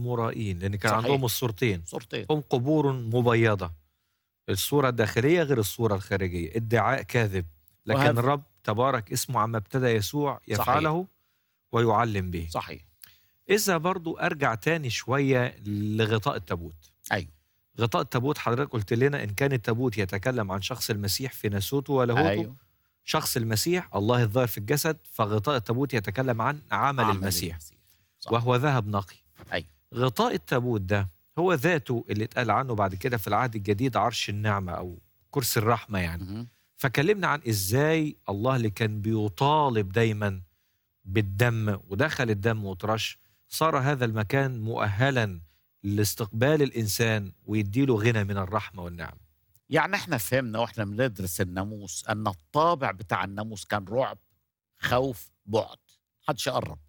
مرائين لان كان صحيح. عندهم الصورتين صورتين هم قبور مبيضه الصوره الداخليه غير الصوره الخارجيه ادعاء كاذب لكن وهذا- الرب تبارك اسمه عما ابتدى يسوع يفعله ويعلم به صحيح إذا برضو أرجع تاني شوية لغطاء التابوت أيوه. غطاء التابوت حضرتك قلت لنا إن كان التابوت يتكلم عن شخص المسيح في ناسوته ولاهوته ايوه شخص المسيح الله الظاهر في الجسد فغطاء التابوت يتكلم عن عمل, عمل المسيح صح. وهو ذهب نقي أيوه. غطاء التابوت ده هو ذاته اللي اتقال عنه بعد كده في العهد الجديد عرش النعمة أو كرسي الرحمة يعني مهم. فكلمنا عن ازاي الله اللي كان بيطالب دايما بالدم ودخل الدم وترش صار هذا المكان مؤهلا لاستقبال الانسان ويديله غنى من الرحمه والنعم يعني احنا فهمنا واحنا بندرس الناموس ان الطابع بتاع الناموس كان رعب خوف بعد محدش يقرب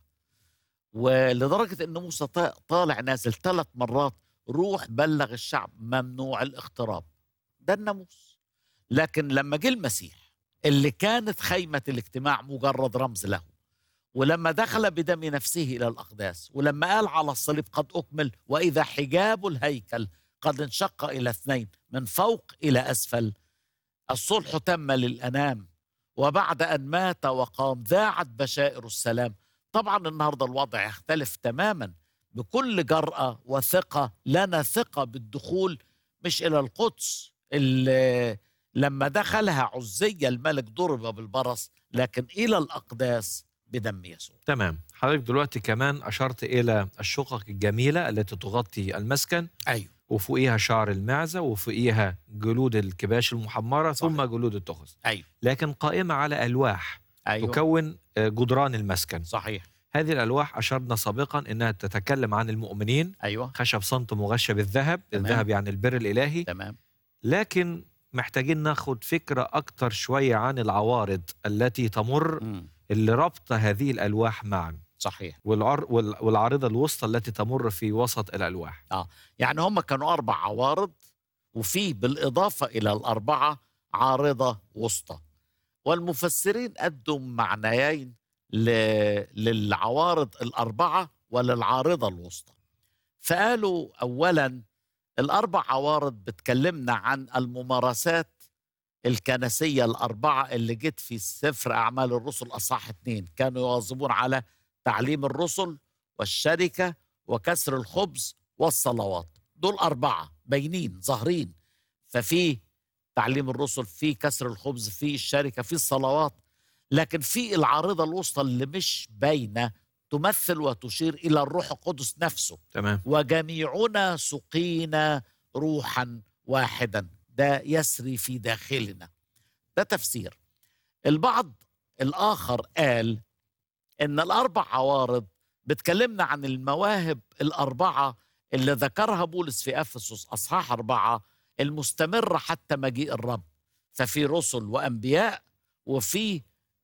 ولدرجه ان موسى طا- طالع نازل ثلاث مرات روح بلغ الشعب ممنوع الاقتراب ده الناموس لكن لما جه المسيح اللي كانت خيمه الاجتماع مجرد رمز له ولما دخل بدم نفسه الى الاقداس ولما قال على الصليب قد اكمل واذا حجاب الهيكل قد انشق الى اثنين من فوق الى اسفل الصلح تم للانام وبعد ان مات وقام ذاعت بشائر السلام طبعا النهارده الوضع يختلف تماما بكل جرأة وثقة لنا ثقة بالدخول مش إلى القدس اللي لما دخلها عزية الملك ضرب بالبرص لكن إلى الأقداس بدم يسوع تمام حضرتك دلوقتي كمان اشرت الى الشقق الجميله التي تغطي المسكن أيوه وفوقيها شعر المعزه وفوقيها جلود الكباش المحمره صحيح. ثم جلود التخس أيوه لكن قائمه على الواح أيوه تكون آه، جدران المسكن صحيح هذه الألواح أشرنا سابقا أنها تتكلم عن المؤمنين أيوه خشب صنط مغشى بالذهب تمام. الذهب يعني البر الإلهي تمام لكن محتاجين ناخد فكرة أكتر شوية عن العوارض التي تمر مم. اللي ربط هذه الألواح معا صحيح والعر وال- والعارضة الوسطى التي تمر في وسط الألواح يعني هم كانوا أربع عوارض وفي بالإضافة إلى الأربعة عارضة وسطى والمفسرين أدوا معنيين ل... للعوارض الأربعة وللعارضة الوسطى فقالوا أولا الأربع عوارض بتكلمنا عن الممارسات الكنسية الأربعة اللي جت في سفر أعمال الرسل أصحاح اتنين كانوا يواظبون على تعليم الرسل والشركة وكسر الخبز والصلوات دول أربعة باينين ظاهرين ففي تعليم الرسل في كسر الخبز في الشركة في الصلوات لكن في العارضة الوسطى اللي مش باينة تمثل وتشير إلى الروح القدس نفسه تمام وجميعنا سقينا روحا واحدا ده يسري في داخلنا ده تفسير البعض الآخر قال إن الأربع عوارض بتكلمنا عن المواهب الأربعة اللي ذكرها بولس في أفسس أصحاح أربعة المستمرة حتى مجيء الرب ففي رسل وأنبياء وفي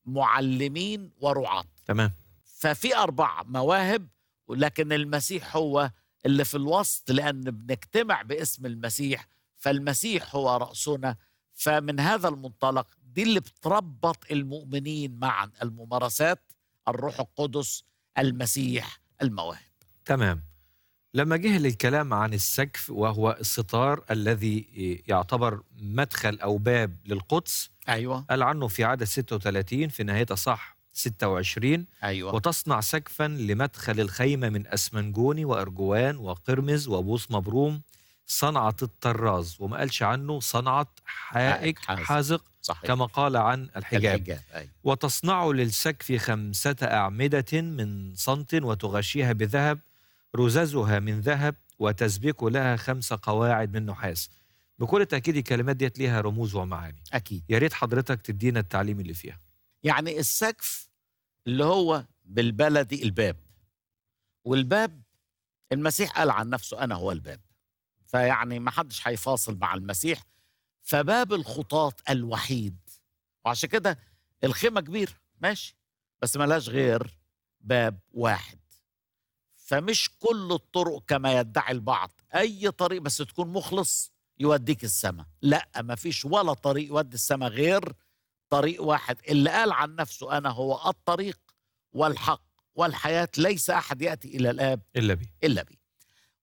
معلمين ورعاة تمام ففي أربع مواهب ولكن المسيح هو اللي في الوسط لأن بنجتمع باسم المسيح فالمسيح هو رأسنا فمن هذا المنطلق دي اللي بتربط المؤمنين معا الممارسات الروح القدس المسيح المواهب تمام لما جه للكلام عن السقف وهو الستار الذي يعتبر مدخل أو باب للقدس أيوة قال عنه في عدد 36 في نهاية صح 26 أيوة وتصنع سقفا لمدخل الخيمة من أسمنجوني وأرجوان وقرمز وبوص مبروم صنعة الطراز وما قالش عنه صنعة حائك حائك حازق. حازق صحيح كما قال عن الحجاب الحجاب أيوة. وتصنع للسقف خمسة أعمدة من صنط وتغشيها بذهب رززها من ذهب وتسبك لها خمس قواعد من نحاس بكل تأكيد الكلمات ديت ليها رموز ومعاني أكيد يا ريت حضرتك تدينا التعليم اللي فيها يعني السقف اللي هو بالبلدي الباب والباب المسيح قال عن نفسه أنا هو الباب فيعني ما حدش هيفاصل مع المسيح فباب الخطاط الوحيد وعشان كده الخيمة كبيرة ماشي بس ملاش غير باب واحد فمش كل الطرق كما يدعي البعض أي طريق بس تكون مخلص يوديك السماء لا ما فيش ولا طريق يودي السماء غير طريق واحد اللي قال عن نفسه أنا هو الطريق والحق والحياة ليس أحد يأتي إلى الآب إلا بيه إلا بي